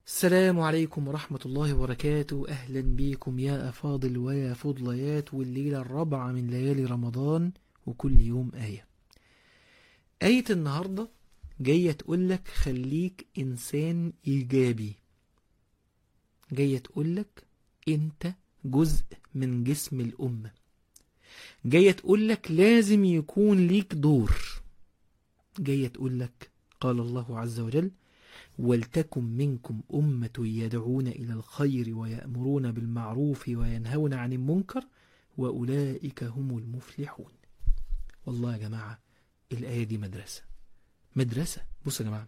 السلام عليكم ورحمة الله وبركاته أهلا بكم يا أفاضل ويا فضليات والليلة الرابعة من ليالي رمضان وكل يوم آية آية النهاردة جاية تقولك خليك إنسان إيجابي جاية تقولك أنت جزء من جسم الأمة جاية تقولك لازم يكون ليك دور جاية تقولك قال الله عز وجل ولتكن منكم أمة يدعون إلى الخير ويأمرون بالمعروف وينهون عن المنكر وأولئك هم المفلحون والله يا جماعة الآية دي مدرسة مدرسة بصوا يا جماعة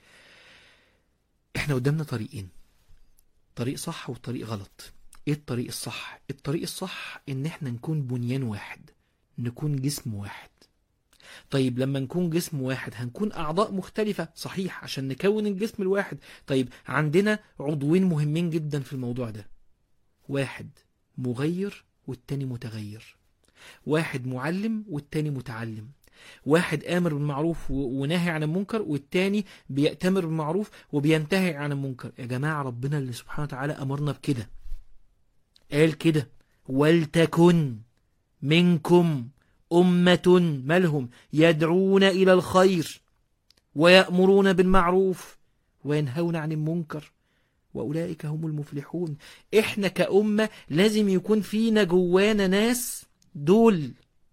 احنا قدامنا طريقين طريق صح وطريق غلط ايه الطريق الصح الطريق الصح ان احنا نكون بنيان واحد نكون جسم واحد طيب لما نكون جسم واحد هنكون أعضاء مختلفة صحيح عشان نكون الجسم الواحد طيب عندنا عضوين مهمين جدا في الموضوع ده واحد مغير والتاني متغير واحد معلم والتاني متعلم واحد آمر بالمعروف و- وناهي عن المنكر والتاني بيأتمر بالمعروف وبينتهي عن المنكر يا جماعة ربنا اللي سبحانه وتعالى أمرنا بكده قال كده ولتكن منكم أمة مالهم يدعون إلى الخير ويأمرون بالمعروف وينهون عن المنكر وأولئك هم المفلحون إحنا كأمة لازم يكون فينا جوانا ناس دول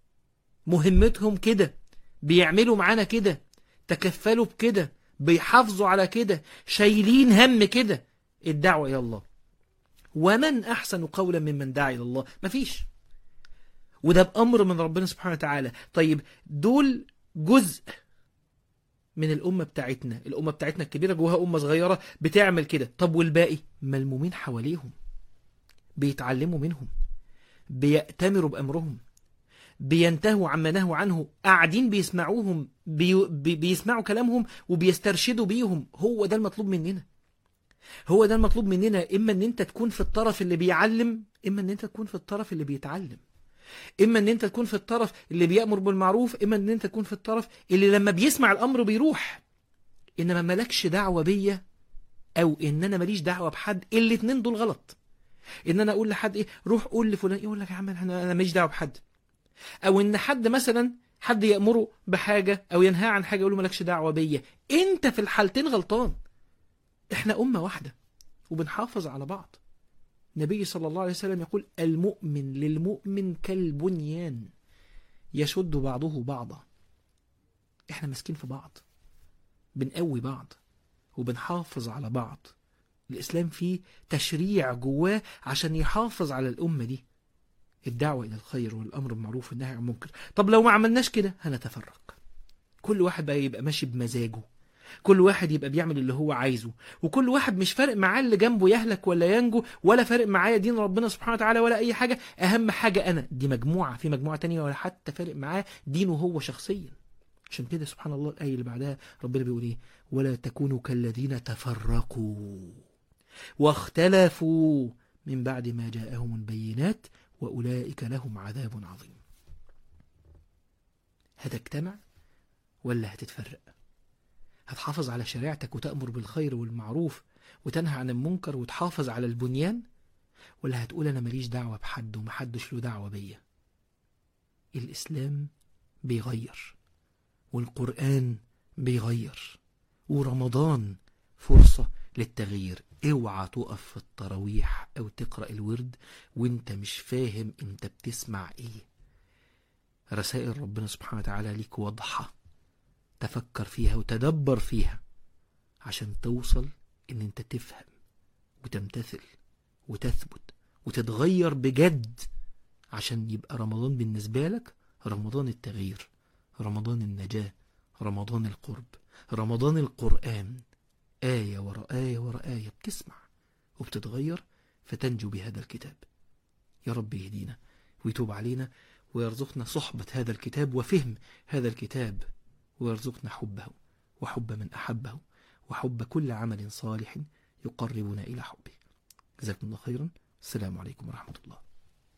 مهمتهم كده بيعملوا معانا كده تكفلوا بكده بيحافظوا على كده شايلين هم كده الدعوة إلى الله ومن أحسن قولا ممن دعا إلى الله مفيش وده بأمر من ربنا سبحانه وتعالى طيب دول جزء من الأمة بتاعتنا الأمة بتاعتنا الكبيرة جواها أمة صغيرة بتعمل كده طب والباقي ملمومين حواليهم بيتعلموا منهم بيأتمروا بأمرهم بينتهوا عما نهوا عنه قاعدين بيسمعوهم بي بي بيسمعوا كلامهم وبيسترشدوا بيهم هو ده المطلوب مننا هو ده المطلوب مننا إما أن أنت تكون في الطرف اللي بيعلم إما أن أنت تكون في الطرف اللي بيتعلم اما ان انت تكون في الطرف اللي بيأمر بالمعروف اما ان انت تكون في الطرف اللي لما بيسمع الامر بيروح انما مالكش دعوه بيا او ان انا ماليش دعوه بحد الاتنين دول غلط ان انا اقول لحد ايه روح قول لفلان يقول لك يا عم انا انا ماليش دعوه بحد او ان حد مثلا حد يأمره بحاجه او ينهى عن حاجه يقول له مالكش دعوه بيا انت في الحالتين غلطان احنا امه واحده وبنحافظ على بعض النبي صلى الله عليه وسلم يقول المؤمن للمؤمن كالبنيان يشد بعضه بعضا احنا ماسكين في بعض بنقوي بعض وبنحافظ على بعض الإسلام فيه تشريع جواه عشان يحافظ على الأمة دي الدعوة إلى الخير والأمر بالمعروف والنهي عن المنكر طب لو ما عملناش كده هنتفرق كل واحد بقى يبقى ماشي بمزاجه كل واحد يبقى بيعمل اللي هو عايزه وكل واحد مش فارق معاه اللي جنبه يهلك ولا ينجو ولا فارق معايا دين ربنا سبحانه وتعالى ولا اي حاجه اهم حاجه انا دي مجموعه في مجموعه تانية ولا حتى فارق معاه دينه هو شخصيا عشان كده سبحان الله الايه اللي بعدها ربنا بيقول ايه ولا تكونوا كالذين تفرقوا واختلفوا من بعد ما جاءهم البينات واولئك لهم عذاب عظيم هتجتمع ولا هتتفرق هتحافظ على شريعتك وتأمر بالخير والمعروف وتنهى عن المنكر وتحافظ على البنيان ولا هتقول أنا ماليش دعوة بحد ومحدش له دعوة بيا الإسلام بيغير والقرآن بيغير ورمضان فرصة للتغيير اوعى تقف في التراويح او تقرأ الورد وانت مش فاهم انت بتسمع ايه رسائل ربنا سبحانه وتعالى ليك واضحه تفكر فيها وتدبر فيها عشان توصل ان انت تفهم وتمتثل وتثبت وتتغير بجد عشان يبقى رمضان بالنسبة لك رمضان التغيير رمضان النجاة رمضان القرب رمضان القرآن آية ورا آية ورا آية بتسمع وبتتغير فتنجو بهذا الكتاب يا رب يهدينا ويتوب علينا ويرزقنا صحبة هذا الكتاب وفهم هذا الكتاب ويرزقنا حبه وحب من أحبه وحب كل عمل صالح يقربنا إلى حبه جزاكم الله خيرا السلام عليكم ورحمة الله